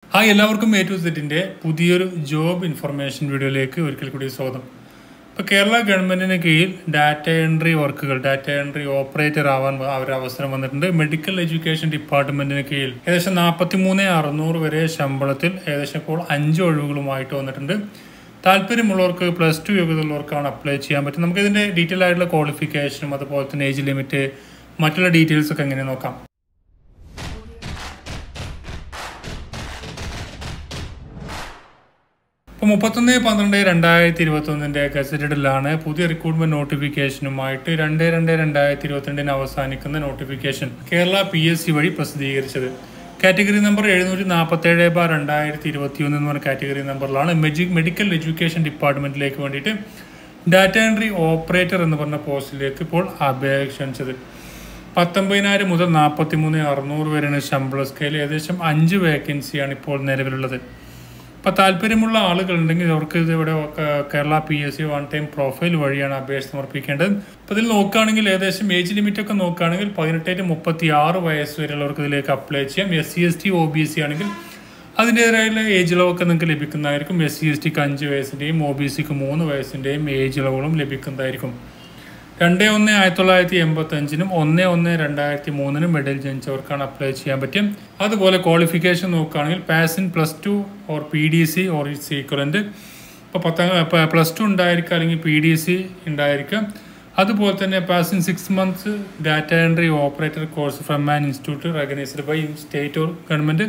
hi എല്ലാവർക്കും A to സെറ്റിൻ്റെ പുതിയൊരു ജോബ് ഇൻഫർമേഷൻ വീഡിയോയിലേക്ക് ഒരിക്കൽ കൂടി സ്വാഗതം ഇപ്പോൾ കേരള ഗവൺമെൻറ്റിന് കീഴിൽ ഡാറ്റ എൻട്രി വർക്കുകൾ ഡാറ്റ എൻട്രി ഓപ്പറേറ്റർ ആവാൻ ഒരു അവസരം വന്നിട്ടുണ്ട് മെഡിക്കൽ എഡ്യൂക്കേഷൻ ഡിപ്പാർട്ട്മെൻറ്റിന് കീഴിൽ ഏകദേശം നാൽപ്പത്തി മൂന്ന് അറുന്നൂറ് വരെ ശമ്പളത്തിൽ ഏകദേശം ഇപ്പോൾ അഞ്ച് ഒഴിവുകളുമായിട്ട് വന്നിട്ടുണ്ട് താല്പര്യമുള്ളവർക്ക് പ്ലസ് ടു യോഗ്യതയുള്ളവർക്കാണ് അപ്ലൈ ചെയ്യാൻ പറ്റും നമുക്കിതിൻ്റെ ഡീറ്റെയിൽ ആയിട്ടുള്ള ക്വാളിഫിക്കേഷനും അതുപോലെ തന്നെ ഏജ് ലിമിറ്റ് മറ്റുള്ള ഡീറ്റെയിൽസ് ഒക്കെ എങ്ങനെ നോക്കാം ഇപ്പോൾ മുപ്പത്തൊന്ന് പന്ത്രണ്ട് രണ്ടായിരത്തി ഇരുപത്തൊന്നിൻ്റെ ഗസറ്റഡിലാണ് പുതിയ റിക്രൂട്ട്മെന്റ് നോട്ടിഫിക്കേഷനുമായിട്ട് രണ്ട് രണ്ട് രണ്ടായിരത്തി ഇരുപത്തിരണ്ടിന് അവസാനിക്കുന്ന notification Kerala P S C വഴി പ്രസിദ്ധീകരിച്ചത് കാറ്റഗറി നമ്പർ എഴുന്നൂറ്റി നാൽപ്പത്തേഴ് ബാർ രണ്ടായിരത്തി ഇരുപത്തി ഒന്ന് എന്ന് പറഞ്ഞ കാറ്റഗറി നമ്പറിലാണ് മെജി മെഡിക്കൽ എഡ്യൂക്കേഷൻ ഡിപ്പാർട്ട്മെന്റിലേക്ക് വേണ്ടിയിട്ട് ഡാറ്റ എൻട്രി ഓപ്പറേറ്റർ എന്ന് പറഞ്ഞ പോസ്റ്റിലേക്ക് ഇപ്പോൾ അപേക്ഷ ക്ഷണിച്ചത് പത്തൊമ്പതിനായിരം മുതൽ നാൽപ്പത്തി മൂന്ന് അറുന്നൂറ് വരെയാണ് ശമ്പള സ്കെയിൽ ഏകദേശം അഞ്ച് വേക്കൻസിയാണ് ഇപ്പോൾ നിലവിലുള്ളത് അപ്പോൾ താല്പര്യമുള്ള ആളുകളുണ്ടെങ്കിൽ അവർക്ക് ഇത് ഇവിടെ ക- Kerala P S C one time profile വഴിയാണ് അപേക്ഷ സമർപ്പിക്കേണ്ടത് അപ്പോൾ ഇതിൽ നോക്കുകയാണെങ്കിൽ ഏകദേശം ഏജ് ലിമിറ്റ് ഒക്കെ നോക്കുകയാണെങ്കിൽ പതിനെട്ട് മുപ്പത്തി ആറ് വയസ്സ് വരെയുള്ളവർക്ക് ഇതിലേക്ക് അപ്ലൈ ചെയ്യാം S C S T O B C ആണെങ്കിൽ അതിൻ്റെതായുള്ള ഏജ് ഇളവൊക്കെ നിങ്ങൾക്ക് ലഭിക്കുന്നതായിരിക്കും എസ് സി എസ് ടിക്ക് അഞ്ച് വയസ്സിൻ്റെയും ഒ ബി സിക്ക് മൂന്ന് വയസ്സിൻ്റെയും ഏജ് ഇളവുകളും ലഭിക്കുന്നതായിരിക്കും രണ്ട് ഒന്ന് ആയിരത്തി തൊള്ളായിരത്തി എൺപത്തി അഞ്ചിനും ഒന്ന് ഒന്ന് രണ്ടായിരത്തി മൂന്നിനും മെഡൽ ജനിച്ചവർക്കാണ് അപ്ലൈ ചെയ്യാൻ പറ്റും അതുപോലെ ക്വാളിഫിക്കേഷൻ നോക്കുകയാണെങ്കിൽ pass in plus two or P D C or its equivalent ഇപ്പോൾ പത്താം പ്ലസ് ടു ഉണ്ടായിരിക്കുക അല്ലെങ്കിൽ പി ഡി സി ഉണ്ടായിരിക്കുക അതുപോലെ തന്നെ pass in six months data entry operator course from an institute recognised by state or government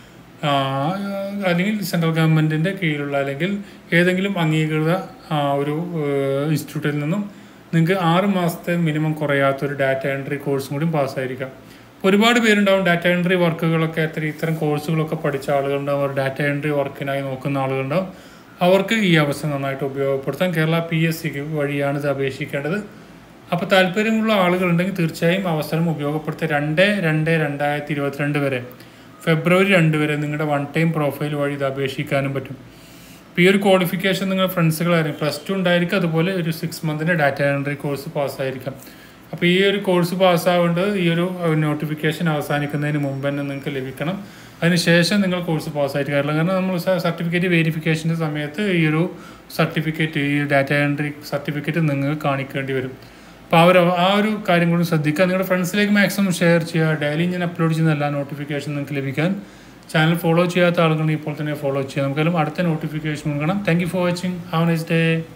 അല്ലെങ്കിൽ central ഗവൺമെൻറ്റിൻ്റെ കീഴിലുള്ള അല്ലെങ്കിൽ ഏതെങ്കിലും അംഗീകൃത ആ, ഒരു ഇൻസ്റ്റിറ്റ്യൂട്ടിൽ നിന്നും നിങ്ങൾക്ക് ആറ് മാസത്തെ മിനിമം കുറയാത്തൊരു ഡാറ്റ എൻട്രി കോഴ്സും കൂടി പാസ്സായിരിക്കാം ഒരുപാട് പേരുണ്ടാവും ഡാറ്റ എൻട്രി വർക്കുകളൊക്കെ എത്ര ഇത്തരം കോഴ്സുകളൊക്കെ പഠിച്ച ആളുകളുണ്ടാവും അവർ ഡാറ്റ എൻട്രി വർക്കിനായി നോക്കുന്ന ആളുകളുണ്ടാവും അവർക്ക് ഈ അവസരം നന്നായിട്ട് ഉപയോഗപ്പെടുത്താൻ കേരള പി എസ് സിക്ക് വഴിയാണ് ഇത് അപേക്ഷിക്കേണ്ടത് അപ്പോൾ താല്പര്യമുള്ള ആളുകളുണ്ടെങ്കിൽ തീർച്ചയായും അവസരം ഉപയോഗപ്പെടുത്തുക രണ്ട് രണ്ട് രണ്ടായിരത്തി ഇരുപത്തിരണ്ട് വരെ ഫെബ്രുവരി രണ്ട് വരെ നിങ്ങളുടെ വൺ ടൈം പ്രൊഫൈൽ വഴി ഇത് അപേക്ഷിക്കാനും പറ്റും ഇപ്പോൾ ഈ ഒരു ക്വാളിഫിക്കേഷൻ നിങ്ങൾ ഫ്രണ്ട്സുകളായിരിക്കും പ്ലസ് ടു ഉണ്ടായിരിക്കും അതുപോലെ ഒരു സിക്സ് മന്തിൻ്റെ ഡാറ്റ എൻട്രി കോഴ്സ് പാസ്സായിരിക്കാം അപ്പോൾ ഈ ഒരു കോഴ്സ് പാസ്സാവേണ്ടത് ഈ ഒരു നോട്ടിഫിക്കേഷൻ അവസാനിക്കുന്നതിന് മുമ്പ് തന്നെ നിങ്ങൾക്ക് ലഭിക്കണം അതിനുശേഷം നിങ്ങൾ കോഴ്സ് പാസ്സായിട്ട് കാര്യമില്ല കാരണം നമ്മൾ സർട്ടിഫിക്കറ്റ് വെരിഫിക്കേഷൻ്റെ സമയത്ത് ഈ ഒരു സർട്ടിഫിക്കറ്റ് ഈ ഡാറ്റ എൻട്രി സർട്ടിഫിക്കറ്റ് നിങ്ങൾക്ക് കാണിക്കേണ്ടി വരും അപ്പോൾ അവർ ആ ഒരു കാര്യം കൂടി ശ്രദ്ധിക്കുക നിങ്ങളുടെ ഫ്രണ്ട്സിലേക്ക് മാക്സിമം ഷെയർ ചെയ്യുക ഡെയിലി ഞാൻ അപ്ലോഡ് ചെയ്യുന്ന എല്ലാ നോട്ടിഫിക്കേഷൻ നിങ്ങൾക്ക് ലഭിക്കാൻ ചാനൽ ഫോളോ ചെയ്യാത്ത ആളുകൾ ഇപ്പോൾ തന്നെ ഫോളോ ചെയ്യാം നമുക്കെല്ലാം അടുത്ത നോട്ടിഫിക്കേഷൻ കൊടുക്കണം thank you for watching have nice day